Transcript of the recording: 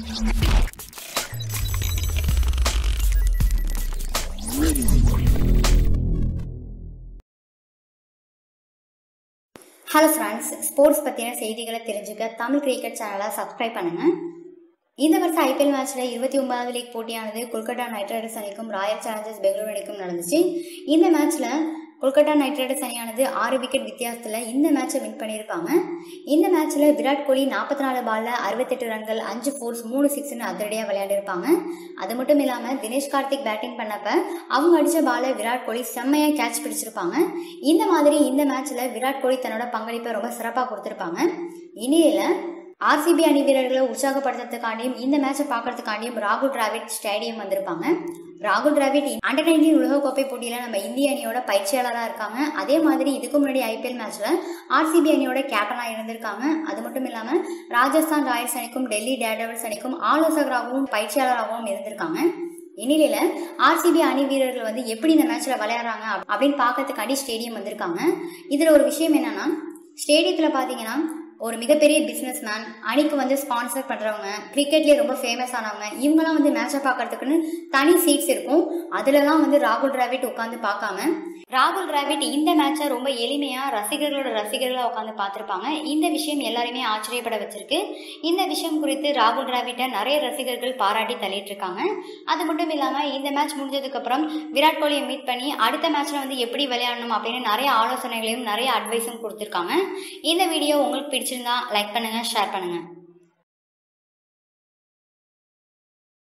hello friends sports பற்றின செய்திகளை தெரிஞ்சுக்க தமிழ் கிரிக்கெட் சேனலை சப்ஸ்கிரைப் பண்ணுங்கள் இந்த வருஷம் ஐபிஎல் மேட்ச்சில் இருபத்தி ஒன்பதாவது லீக் போட்டியானது கொல்கத்தா நைட் ரைடர்ஸ் அணிக்கும் ராயல் சேலஞ்சர்ஸ் பெங்களூர் அணிக்கும் நடந்துச்சு இந்த மேட்ச்சில் கொல்கத்தா நைட் ரைடர்ஸ் அணியானது ஆறு விக்கெட் வித்தியாசத்தில் இந்த மேட்சை வின் பண்ணியிருப்பாங்க இந்த மேட்ச்சில் விராட் கோலி நாற்பத்தி நாலு பாலில் அறுபத்தெட்டு ரன்கள் அஞ்சு ஃபோர்ஸ் மூணு சிக்ஸ்னு அதிரடியாக விளையாடிருப்பாங்க அது மட்டும் இல்லாமல் தினேஷ் கார்த்திக் பேட்டிங் பண்ணப்ப அவங்க அடித்த பாலை விராட் கோலி செம்மையாக கேட்ச் பிடிச்சிருப்பாங்க இந்த மாதிரி இந்த மேட்ச்சில் விராட் கோலி தன்னோட பங்களிப்பை ரொம்ப சிறப்பாக கொடுத்துருப்பாங்க இனியில் ஆர்சிபி அணி வீரர்களை உற்சாகப்படுத்துறதுக்காண்டியும் இந்த மேட்சை பார்க்கறதுக்காண்டியும் ராகுல் டிராவிட் ஸ்டேடியம் வந்திருப்பாங்க ராகுல் டிராவிட் அண்டர் நைன்டீன் உலகக்கோப்பை போட்டியில் நம்ம இந்திய அணியோட பயிற்சியாளராக இருக்காங்க அதே மாதிரி இதுக்கு முன்னாடி ஐபிஎல் மேட்ச்சில் ஆர்சிபி அணியோட கேப்டனாக இருந்திருக்காங்க அது மட்டும் இல்லாமல் ராஜஸ்தான் ராயல்ஸ் அணிக்கும் டெல்லி டேர்டெவில்ஸ் அணிக்கும் ஆலோசகராகவும் பயிற்சியாளராகவும் இருந்திருக்காங்க இந்நிலையில ஆர்சிபி அணி வீரர்கள் வந்து எப்படி இந்த மேட்ச்ல விளையாடுறாங்க அப்படின்னு பார்க்கறதுக்காண்டி ஸ்டேடியம் வந்திருக்காங்க இதுல ஒரு விஷயம் என்னன்னா ஸ்டேடியத்துல பாத்தீங்கன்னா ஒரு மிகப்பெரிய பிஸ்னஸ் மேன் அணிக்கு வந்து ஸ்பான்சர் பண்ணுறவங்க கிரிக்கெட்லேயே ரொம்ப ஃபேமஸ் ஆனவங்க இவங்கெல்லாம் வந்து மேட்சை பார்க்கறதுக்குன்னு தனி சீட்ஸ் இருக்கும் அதுலலாம் வந்து ராகுல் டிராவிட் உட்காந்து பார்க்காம ராகுல் டிராவிட் இந்த மேட்சை ரொம்ப எளிமையாக ரசிகர்களோட ரசிகர்களாக உட்காந்து பார்த்துருப்பாங்க இந்த விஷயம் எல்லாருமே ஆச்சரியப்பட வச்சிருக்கு இந்த விஷயம் குறித்து ராகுல் டிராவிட்டை நிறைய ரசிகர்கள் பாராட்டி தள்ளிட்டு இருக்காங்க அது மட்டும் இல்லாமல் இந்த மேட்ச் முடிஞ்சதுக்கப்புறம் விராட் கோலியை மீட் பண்ணி அடுத்த மேட்ச்சில் வந்து எப்படி விளையாடணும் அப்படின்னு நிறைய ஆலோசனைகளையும் நிறைய அட்வைஸும் கொடுத்துருக்காங்க இந்த வீடியோ உங்களுக்கு பிடிச்சிருந்தா லைக் பண்ணுங்கள் ஷேர் பண்ணுங்கள்